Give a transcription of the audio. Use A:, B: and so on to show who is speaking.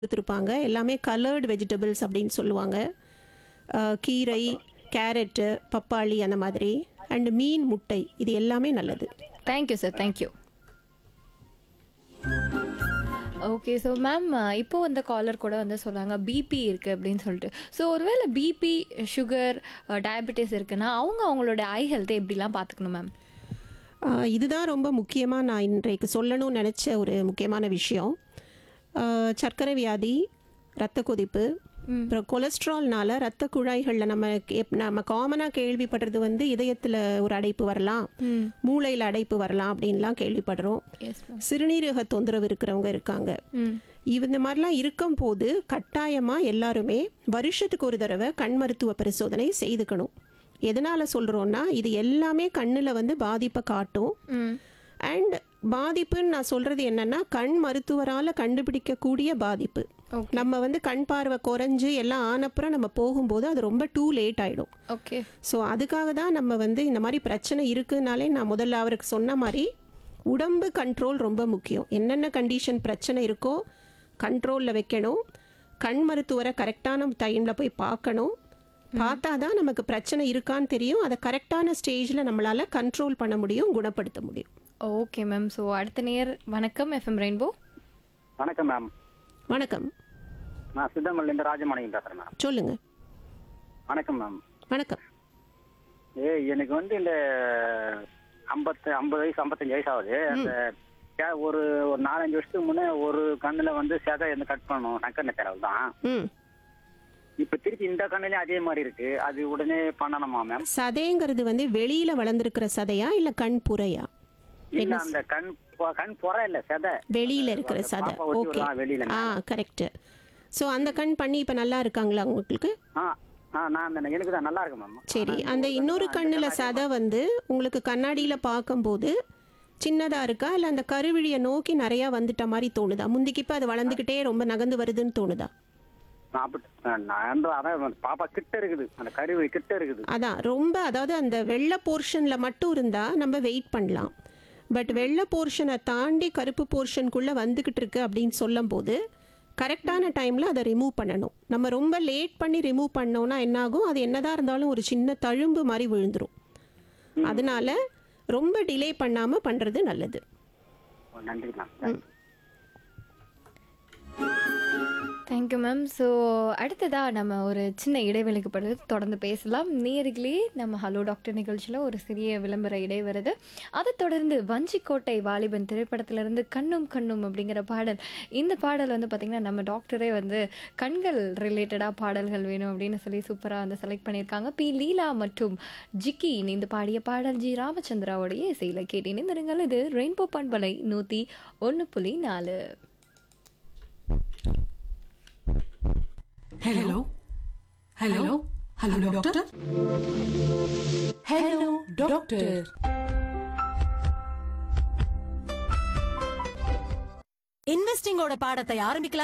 A: கொடுத்துருப்பாங்க எல்லாமே coloured vegetables அப்படின்னு சொல்லுவாங்க அஹ், கீரை கேரட்டு பப்பாளி அந்த மாதிரி அண்ட் மீன் முட்டை இது எல்லாமே நல்லது
B: thank you sir thank you okay so ma'am இப்போ வந்த காலர் கூட வந்து சொன்னாங்க பிபி இருக்குது அப்படின்னு சொல்லிட்டு ஸோ ஒருவேளை பிபி சுகர் டயபெட்டிஸ் இருக்குன்னா அவங்க அவங்களோட ஐ ஹெல்த்தை எப்படிலாம் பார்த்துக்கணும் மேம்
A: அஹ், இதுதான் ரொம்ப முக்கியமாக நான் இன்றைக்கு சொல்லணும்னு நினச்ச ஒரு முக்கியமான விஷயம் அஹ், சர்க்கரை வியாதி இரத்த கொதிப்பு அப்புறம் கொலஸ்ட்ரால்னால ரத்த குழாய்களில் நம்ம எப்- நம்ம காமனாக கேள்விப்படுறது வந்து இதயத்தில் ஒரு அடைப்பு வரலாம் மூளையில் அடைப்பு வரலாம் அப்படின்லாம் கேள்விப்படுறோம்
B: எஸ் மேம்
A: சிறுநீரக தொந்தரவு இருக்கிறவங்க இருக்காங்க
B: ம்
A: இவ- இந்த மாதிரிலாம் இருக்கும்போது கட்டாயமாக எல்லாருமே வருஷத்துக்கு ஒரு தடவை கண் மருத்துவ பரிசோதனை செய்துக்கணும் எதனால் சொல்கிறோன்னா இது எல்லாமே கண்ணில் வந்து பாதிப்பை காட்டும்
B: ம்
A: அண்ட் பாதிப்புன்னு நான் சொல்கிறது என்னென்னா கண் மருத்துவரால் கண்டுபிடிக்கக்கூடிய பாதிப்பு
B: Okay.
A: நம்ம வந்து கண் பார்வை குறைஞ்சு எல்லாம் ஆனப்புறம் நம்ம போகும்போது அது ரொம்ப டூ லேட் ஆகிடும்
B: ஓகே
A: ஸோ அதுக்காக தான் நம்ம வந்து இந்த மாதிரி பிரச்சனை இருக்குனாலே நான் முதல்ல அவருக்கு சொன்ன மாதிரி உடம்பு கண்ட்ரோல் ரொம்ப முக்கியம் என்னென்ன கண்டிஷன் பிரச்சனை இருக்கோ கண்ட்ரோலில் வைக்கணும் கண் மருத்துவரை கரெக்டான டைமில் போய் பார்க்கணும் பார்த்தா தான் நமக்கு பிரச்சனை இருக்கான்னு தெரியும் அதை கரெக்டான ஸ்டேஜில் நம்மளால் கண்ட்ரோல் பண்ண முடியும் குணப்படுத்த முடியும்
B: ஓகே மேம் ஸோ அடுத்த நேர் வணக்கம் எஃப்எம் ரெயின்போ
C: வணக்கம் மேம்
A: வணக்கம்
C: நான் சித்தமல்லேருந்து ராஜமாணியம் பேசுறேன் மேம்
A: சொல்லுங்கள்
C: வணக்கம் மேம்
A: வணக்கம்
C: ஏ எனக்கு வந்து இந்த ஐம்பத்து ஐம்பது வயசு ஐம்பத்தஞ்சு வயசு ஆகுது அந்த கே- ஒரு ஒரு நாலஞ்சு வருஷத்துக்கு முன்னே ஒரு கண்ணுல வந்து செதை இருந்து கட் பண்ணணும் நக்கண்ண தேரல் தான்
A: ம்
C: இப்ப திருப்பி இந்த கண்ணுலயும் அதே மாதிரி இருக்கு அது உடனே பண்ணணுமா மேம்
A: சதைங்கிறது வந்து வெளியில் வளர்ந்துருக்கிற சதையா இல்லை கண் புறையா
C: இல்ல அந்த கண் பொ- கண் புற இல்ல செதை
A: வெளியில் இருக்கிற சதை
C: பாப்பா ஒட்டி
A: ஓகே
C: விடலாம் வெளியில
A: ஆ கரெக்டு ஸோ அந்த கண் பண்ணி இப்போ நல்லா இருக்காங்களா உங்களுக்கு
C: ஆ ஆ நான் அந்த எனக்கு தான் நல்லா இருக்கு மேம்
A: சரி அந்த இன்னொரு கண்ணில் சதை வந்து உங்களுக்கு கண்ணாடியில் பார்க்கும்போது சின்னதாக இருக்கா இல்லை அந்த கருவிழியை நோக்கி நிறையா வந்துட்ட மாதிரி தோணுதா முந்திக்கு இப்போ அது வளர்ந்துக்கிட்டே ரொம்ப நகர்ந்து வருதுன்னு தோணுதா
C: நான் அப்படி நான் அதான் பாப்பா கிட்ட இருக்குது அந்த கருவி கிட்ட இருக்குது
A: அதான் ரொம்ப அதாவது அந்த வெள்ளை போர்ஷனில் மட்டும் இருந்தால் நம்ம வெயிட் பண்ணலாம் பட் வெள்ளை போர்ஷனை தாண்டி கருப்பு போர்ஷனுக்குள்ளே வந்துக்கிட்டு இருக்கு அப்படின்னு சொல்லும்போது கரெக்டான டைமில் அதை ரிமூவ் பண்ணணும் நம்ம ரொம்ப லேட் பண்ணி ரிமூவ் பண்ணோம்னா என்னாகும் அது என்னதான் இருந்தாலும் ஒரு சின்ன தழும்பு மாதிரி விழுந்துரும் அதனால ரொம்ப டிலே பண்ணாமல் பண்ணுறது நல்லது
C: நன்றி மேம்
B: தேங்க்யூ மேம் ஸோ அடுத்ததாக நம்ம ஒரு சின்ன இடைவெளிக்கு பிறகு தொடர்ந்து பேசலாம் நேர்களே நம்ம ஹலோ டாக்டர் நிகழ்ச்சியில் ஒரு சிறிய விளம்பர இடை வருது அதை தொடர்ந்து வஞ்சிக்கோட்டை வாலிபன் திரைப்படத்திலிருந்து கண்ணும் கண்ணும் அப்படிங்கிற பாடல் இந்த பாடல் வந்து பார்த்திங்கன்னா நம்ம டாக்டரே வந்து கண்கள் ரிலேட்டடாக பாடல்கள் வேணும் அப்படின்னு சொல்லி சூப்பராக வந்து செலக்ட் பண்ணியிருக்காங்க பி லீலா மற்றும் ஜிக்கி இணைந்து பாடிய பாடல் ஜி ராமச்சந்திராவுடைய இசையில் கேட்டு இணைந்திருங்கள் இது ரெயின்போ பண்பலை நூற்றி ஒன்று புள்ளி நாலு
D: Hello? Hello? Hello, doctor? Hello, doctor.
E: இன்வெஸ்டிங்கோட பாடத்தை ஆரம்பிக்கலாம்